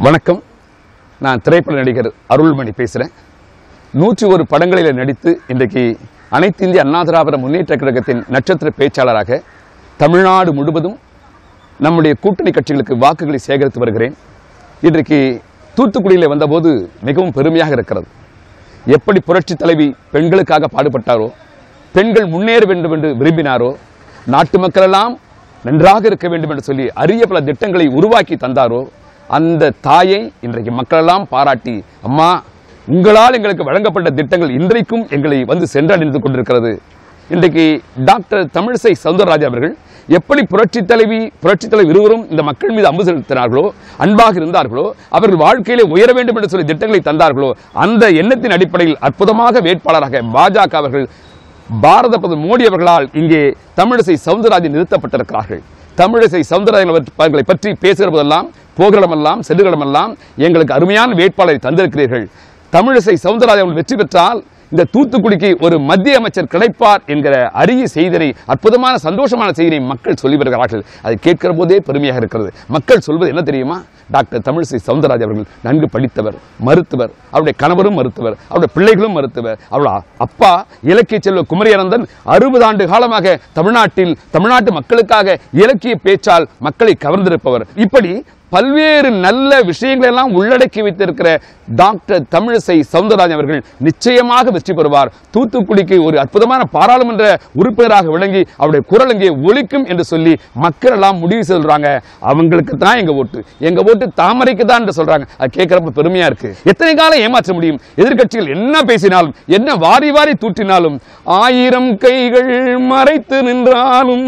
வணக்கம் நான் திரைப்பட நடிகர் அருள்மணி பேசுகிறேன் நூற்றி ஒரு படங்களில் நடித்து இன்றைக்கு அனைத்து இந்திய அண்ணா திராவிட முன்னேற்ற கழகத்தின் நட்சத்திர பேச்சாளராக தமிழ்நாடு முழுவதும் நம்முடைய கூட்டணி கட்சிகளுக்கு வாக்குகளை சேகரித்து வருகிறேன் இன்றைக்கு தூத்துக்குடியில் வந்தபோது மிகவும் பெருமையாக இருக்கிறது எப்படி புரட்சி தலைவி பெண்களுக்காக பாடுபட்டாரோ பெண்கள் முன்னேற வேண்டும் என்று விரும்பினாரோ நாட்டு மக்களெல்லாம் நன்றாக இருக்க வேண்டும் என்று சொல்லி அரிய பல திட்டங்களை உருவாக்கி தந்தாரோ அந்த தாயை இன்றைக்கு மக்களெல்லாம் பாராட்டி அம்மா உங்களால் எங்களுக்கு வழங்கப்பட்ட திட்டங்கள் இன்றைக்கும் எங்களை வந்து சென்றடைந்து கொண்டிருக்கிறது இன்றைக்கு டாக்டர் தமிழிசை சவுந்தரராஜன் அவர்கள் எப்படி புரட்சி தலைவி புரட்சி தலைவி இருவரும் இந்த மக்கள் மீது அம்பு செலுத்தினார்களோ அன்பாக இருந்தார்களோ அவர்கள் வாழ்க்கையிலே உயர வேண்டும் என்று சொல்லி திட்டங்களை தந்தார்களோ அந்த எண்ணத்தின் அடிப்படையில் அற்புதமாக வேட்பாளராக பாஜக அவர்கள் பாரத பிரதமர் மோடி அவர்களால் இங்கே தமிழிசை சவுந்தரராஜன் நிறுத்தப்பட்டிருக்கிறார்கள் தமிழிசை சவுந்தரராஜன் அவர்களை பற்றி பேசுகிற போதெல்லாம் போகிறடமெல்லாம் செல்லுகிறடமெல்லாம் எங்களுக்கு அருமையான வேட்பாளரை தந்திருக்கிறீர்கள் தமிழிசை சவுந்தரராஜன் அவர்கள் வெற்றி பெற்றால் இந்த தூத்துக்குடிக்கு ஒரு மத்திய அமைச்சர் கிடைப்பார் என்கிற அரிய செய்தியை அற்புதமான சந்தோஷமான செய்தியை மக்கள் சொல்லி வருகிறார்கள் அதை கேட்கிற போதே பெருமையாக இருக்கிறது மக்கள் சொல்வது என்ன தெரியுமா டாக்டர் தமிழிசை சவுந்தரராஜ் அவர்கள் நன்கு படித்தவர் மருத்துவர் அவருடைய கணவரும் மருத்துவர் அவருடைய பிள்ளைகளும் மருத்துவர் அவருடைய அப்பா இலக்கிய செல்வ குமரியனந்தன் அறுபது ஆண்டு காலமாக தமிழ்நாட்டில் தமிழ்நாட்டு மக்களுக்காக இலக்கிய பேச்சால் மக்களை கவர்ந்திருப்பவர் இப்படி பல்வேறு நல்ல விஷயங்களை எல்லாம் உள்ளடக்கி வைத்திருக்கிற டாக்டர் தமிழிசை சவுந்தரராஜன் அவர்கள் நிச்சயமாக வெற்றி பெறுவார் தூத்துக்குடிக்கு ஒரு அற்புதமான பாராளுமன்ற உறுப்பினராக விளங்கி அவருடைய குரல் இங்கே ஒலிக்கும் என்று சொல்லி மக்கள் எல்லாம் முடிவு சொல்றாங்க அவங்களுக்கு தான் எங்க ஓட்டு எங்க ஓட்டு தாமரைக்கு தான் என்று சொல்றாங்க அது கேட்கிறப்ப பெருமையா இருக்கு எத்தனை காலம் ஏமாற்ற முடியும் எதிர்க்கட்சிகள் என்ன பேசினாலும் என்ன வாரி வாரி தூற்றினாலும் ஆயிரம் கைகள் மறைத்து நின்றாலும்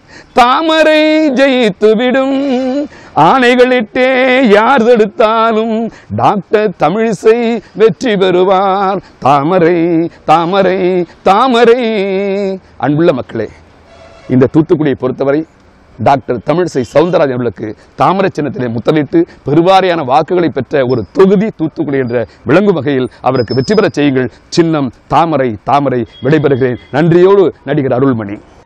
தாமரை ஜெயித்து விடும் ஆணைகளிட்டே யார் தடுத்தாலும் டாக்டர் தமிழிசை வெற்றி பெறுவார் தாமரை தாமரை தாமரை அன்புள்ள மக்களே இந்த தூத்துக்குடியை பொறுத்தவரை டாக்டர் தமிழிசை சவுந்தரராஜன் அவர்களுக்கு தாமரை சின்னத்திலே முத்தமிட்டு பெருவாரியான வாக்குகளை பெற்ற ஒரு தொகுதி தூத்துக்குடி என்ற விளங்கும் வகையில் அவருக்கு வெற்றி பெறச் செய்யுங்கள் சின்னம் தாமரை தாமரை விடைபெறுகிறேன் நன்றியோடு நடிகர் அருள்மணி